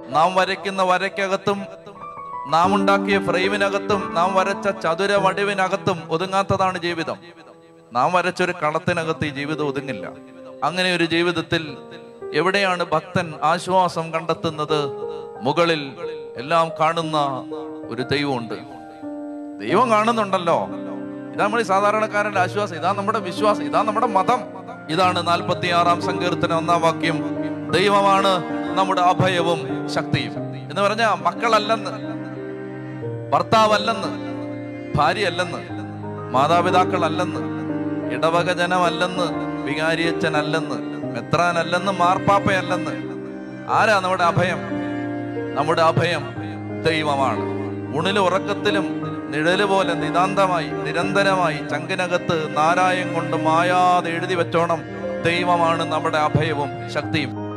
നാം വരയ്ക്കുന്ന വരയ്ക്കകത്തും നാം ഉണ്ടാക്കിയ ഫ്രെയിമിനകത്തും നാം വരച്ച ചതുര വടിവിനകത്തും ഒതുങ്ങാത്തതാണ് ജീവിതം നാം വരച്ചൊരു കളത്തിനകത്ത് ഈ ജീവിതം ഒതുങ്ങില്ല അങ്ങനെ ഒരു ജീവിതത്തിൽ എവിടെയാണ് ഭക്തൻ ആശ്വാസം കണ്ടെത്തുന്നത് മുകളിൽ എല്ലാം കാണുന്ന ഒരു ദൈവമുണ്ട് ദൈവം കാണുന്നുണ്ടല്ലോ ഇതാ നമ്മൾ ഈ സാധാരണക്കാരന്റെ ആശ്വാസം ഇതാ നമ്മുടെ വിശ്വാസം ഇതാ നമ്മുടെ മതം ഇതാണ് നാൽപ്പത്തി ആറാം സങ്കീർത്തന ഒന്നാം വാക്യം ദൈവമാണ് നമ്മുടെ അഭയവും ശക്തിയും എന്ന് പറഞ്ഞ മക്കളല്ലെന്ന് ഭർത്താവല്ലെന്ന് ഭാര്യയല്ലെന്ന് മാതാപിതാക്കളല്ലെന്ന് ഇടവക ജനമല്ലെന്ന് വികാരിയച്ഛനല്ലെന്ന് മെത്രാനല്ലെന്ന് മാർപ്പാപ്പയല്ലെന്ന് ആരാ നമ്മുടെ അഭയം നമ്മുടെ അഭയം ദൈവമാണ് ഉണിലും ഉറക്കത്തിലും നിഴല് പോലെ നിതാന്തമായി നിരന്തരമായി ചങ്കിനകത്ത് നാരായം കൊണ്ട് മായാതെ എഴുതി വെച്ചോണം ദൈവമാണ് നമ്മുടെ അഭയവും ശക്തിയും